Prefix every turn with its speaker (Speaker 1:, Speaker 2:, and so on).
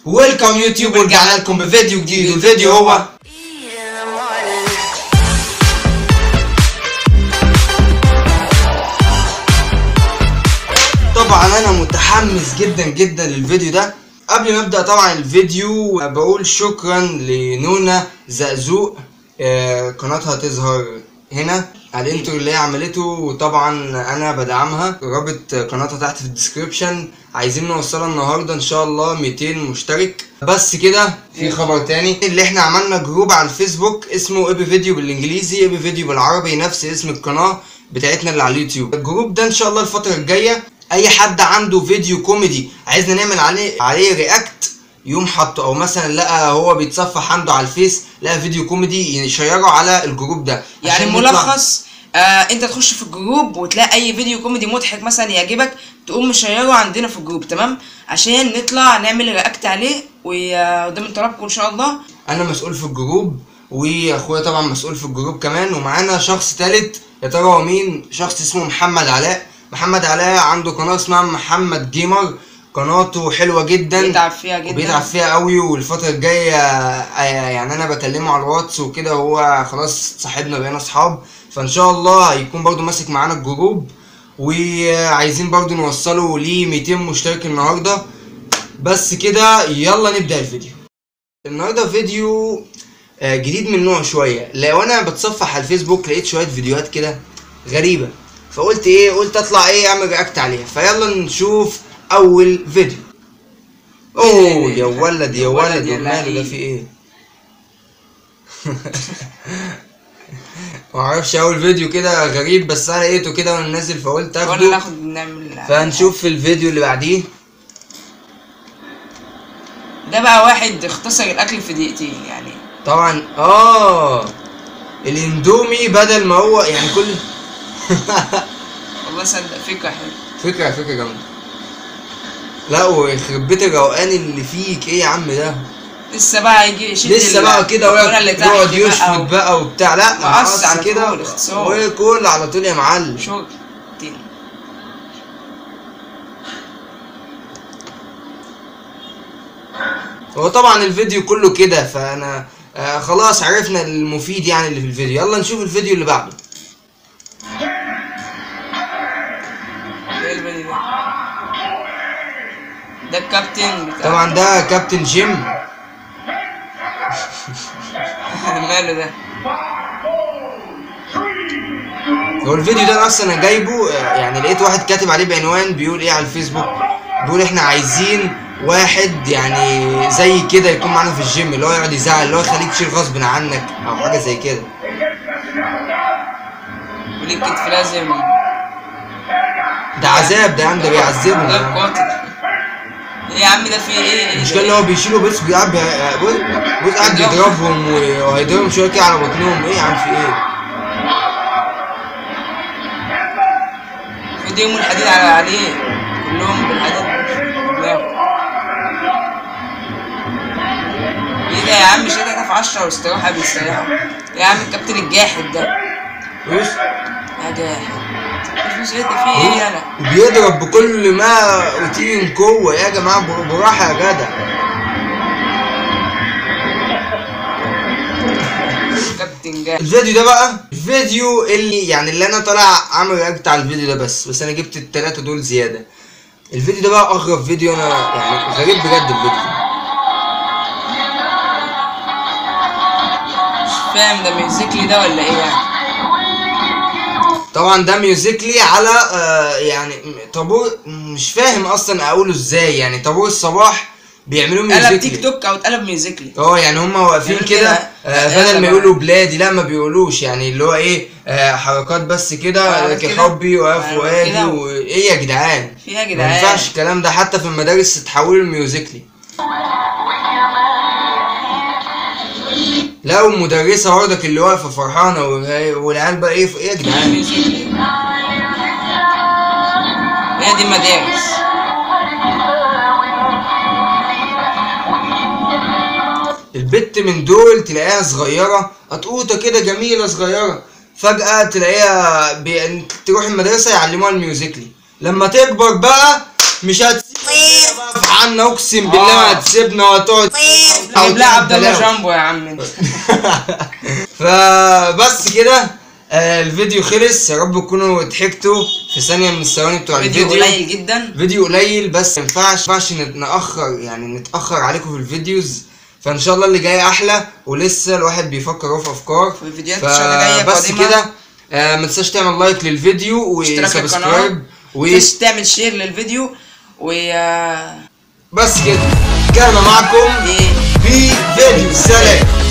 Speaker 1: ويلكم يوتيوب ورجعنا لكم بفيديو جديد والفيديو هو طبعا انا متحمس جدا جدا للفيديو ده قبل ما ابدا طبعا الفيديو بقول شكرا لنونا زقزوق آه، قناتها تظهر هنا على الانترو اللي هي عملته وطبعا انا بدعمها رابط قناتها تحت في الديسكريبشن عايزين نوصلها النهارده ان شاء الله 200 مشترك بس كده في خبر تاني اللي احنا عملنا جروب على الفيسبوك اسمه ابي فيديو بالانجليزي ابي فيديو بالعربي نفس اسم القناه بتاعتنا اللي على اليوتيوب الجروب ده ان شاء الله الفتره الجايه اي حد عنده فيديو كوميدي عايزنا نعمل عليه عليه رياكت يوم حطه او مثلا لقى هو بيتصفح عنده على الفيس لقى فيديو كوميدي يشيره على الجروب ده
Speaker 2: يعني
Speaker 1: عشان نطلع-
Speaker 2: ملخص آه انت تخش في الجروب وتلاقي اي فيديو كوميدي مضحك مثلا يعجبك تقوم مشيره عندنا في الجروب تمام عشان نطلع نعمل رياكت عليه وقدام طلبكم ان شاء الله
Speaker 1: انا مسؤول في الجروب واخويا طبعا مسؤول في الجروب كمان ومعانا شخص تالت يا ترى هو مين شخص اسمه محمد علاء محمد علاء عنده قناه اسمها محمد جيمر قناته حلوه جدا
Speaker 2: بيتعب فيها جدا
Speaker 1: وبيتعب فيها قوي والفتره الجايه آه، يعني انا بكلمه على الواتس وكده وهو خلاص صاحبنا بقينا اصحاب فان شاء الله هيكون برضو ماسك معانا الجروب وعايزين برضو نوصله ل 200 مشترك النهارده بس كده يلا نبدا الفيديو النهارده فيديو آه، جديد من نوع شويه لو انا بتصفح على الفيسبوك لقيت شويه فيديوهات كده غريبه فقلت ايه قلت اطلع ايه اعمل رياكت عليها فيلا نشوف اول فيديو اوه يا ولد يا ولد
Speaker 2: يا
Speaker 1: ماله ده
Speaker 2: لعيب.
Speaker 1: في ايه معرفش اول فيديو كده غريب بس انا لقيته كده وانا نازل فقلت
Speaker 2: ولا
Speaker 1: اخده
Speaker 2: ناخد نعمل
Speaker 1: فهنشوف في الفيديو اللي بعديه
Speaker 2: ده بقى واحد اختصر الاكل في دقيقتين يعني
Speaker 1: طبعا اه الاندومي بدل ما هو يعني كل
Speaker 2: والله صدق فكره حلوه
Speaker 1: فكرة فكرة جامدة لا ويخرب بيت الروقان اللي فيك ايه يا عم ده
Speaker 2: لسه بقى يجي يشد
Speaker 1: لسه
Speaker 2: ال-
Speaker 1: بقى كده
Speaker 2: الكرة اللي
Speaker 1: ويقعد
Speaker 2: تحت
Speaker 1: يقعد
Speaker 2: بقى
Speaker 1: يشفط
Speaker 2: و-
Speaker 1: بقى وبتاع لا
Speaker 2: مقص
Speaker 1: مقص
Speaker 2: على
Speaker 1: كده
Speaker 2: طول، اختصار.
Speaker 1: وكل على طول يا معلم
Speaker 2: شغل تين.
Speaker 1: هو طبعا الفيديو كله كده فانا آه خلاص عرفنا المفيد يعني اللي في الفيديو يلا نشوف الفيديو اللي بعده
Speaker 2: ايه الفيديو ده ده الكابتن بتاع
Speaker 1: طبعا ده كابتن جيم
Speaker 2: ماله ده
Speaker 1: هو الفيديو ده أنا اصلا انا جايبه آه، يعني لقيت واحد كاتب عليه بعنوان بيقول ايه على الفيسبوك بيقول احنا عايزين واحد يعني زي كده يكون معانا في الجيم اللي هو يقعد يزعل اللي هو يخليك تشيل غصب عنك او حاجه زي كده
Speaker 2: وليه الكتف لازم
Speaker 1: ده عذاب ده يا عم ده بيعذبهم
Speaker 2: ده
Speaker 1: يا عم.
Speaker 2: قاتل ايه يا عم ده في ايه ايه
Speaker 1: المشكله اللي هو بيشيله بس بيقعد بي- بص بص قاعد بيضربهم و- وهيضربهم شويه كده على بطنهم ايه يا عم في ايه
Speaker 2: في يوم الحديد على عليه كلهم بالحديد دماغه. ايه ده يا عم شادة في 10 واستراحة بيستريحوا يا عم الكابتن الجاحد ده
Speaker 1: بص
Speaker 2: يا جاحد مش ايه ده في ايه انا
Speaker 1: بيضرب بكل ما اوتيه من قوه يا جماعه ب- براحه يا جدع
Speaker 2: كابتن جاحد
Speaker 1: الفيديو ده بقى الفيديو اللي يعني اللي انا طالع عامل رياكت على الفيديو ده بس بس انا جبت التلاتة دول زيادة الفيديو ده بقى اغرب فيديو انا يعني غريب بجد الفيديو ده
Speaker 2: مش فاهم ده ميوزيكلي ده ولا ايه يعني
Speaker 1: طبعا ده ميوزيكلي على آه يعني طابور مش فاهم اصلا اقوله ازاي يعني طابور الصباح بيعملوا
Speaker 2: قلب
Speaker 1: ميوزيكلي
Speaker 2: تيك توك او اتقلب ميوزيكلي
Speaker 1: اه يعني هم واقفين
Speaker 2: يعني
Speaker 1: كده
Speaker 2: كده،
Speaker 1: آه
Speaker 2: يلا
Speaker 1: بدل ما
Speaker 2: بقى.
Speaker 1: يقولوا بلادي لا ما بيقولوش يعني اللي هو ايه آه حركات بس كده
Speaker 2: آه،
Speaker 1: لكن
Speaker 2: كده.
Speaker 1: حبي وقف
Speaker 2: آه،
Speaker 1: وادي
Speaker 2: كده.
Speaker 1: وايه يا جدعان
Speaker 2: فيها يا
Speaker 1: ما
Speaker 2: جدعان
Speaker 1: ينفعش الكلام ده حتى في المدارس تحولوا الميوزيكلي لا ومدرسة برضك اللي واقفة فرحانة وهي- والعيال بقى ايه ايه يا جدعان
Speaker 2: ميوزيكلي هي دي مدارس
Speaker 1: البت من دول تلاقيها صغيرة قطقوطة كده جميلة صغيرة فجأة تلاقيها بي... تروح المدرسة يعلموها الميوزيكلي لما تكبر بقى مش هتسيبنا بقى في عنا اقسم بالله ما
Speaker 2: آه.
Speaker 1: هتسيبنا وهتقعد
Speaker 2: جيب لها عبد الله
Speaker 1: بلاوي.
Speaker 2: جامبو يا عم انت
Speaker 1: فبس كده آه، الفيديو خلص يا رب تكونوا ضحكتوا في ثانية من الثواني بتوع
Speaker 2: فيديو
Speaker 1: الفيديو
Speaker 2: قليل جدا
Speaker 1: فيديو قليل بس ما ينفعش ما ينفعش نتاخر يعني نتاخر عليكم في الفيديوز فان شاء الله اللي جاي احلى ولسه الواحد بيفكر أهو في افكار
Speaker 2: في الفيديوهات إن شاء الله جاية
Speaker 1: بس
Speaker 2: قادمة.
Speaker 1: كده آه ما تنساش تعمل لايك للفيديو
Speaker 2: اشتراك في القناة
Speaker 1: وسبسكرايب
Speaker 2: وتنساش تعمل شير للفيديو و
Speaker 1: وبس كده كان معكم
Speaker 2: ايه
Speaker 1: في فيديو سلام